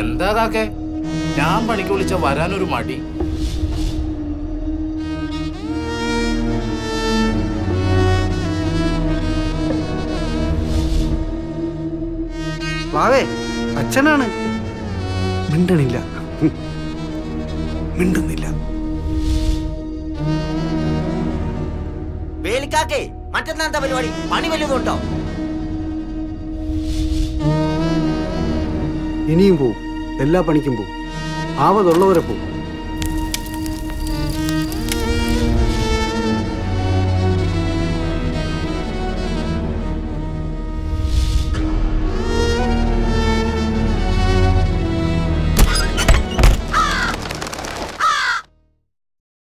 എന്താ കാക്കേ ഞാൻ പണിക്ക് വിളിച്ച വരാനൊരു മടി വാവേ അച്ഛനാണ് മിണ്ടണില്ല മിണ്ടുന്നില്ല വേലിക്കാക്കേ മറ്റന്നാ എന്താ പരിപാടി പണി വല്ലതുണ്ടോ ഇനിയും പോവും എല്ലാ പണിക്കും പോവും ആവതുള്ളവരെ പോവും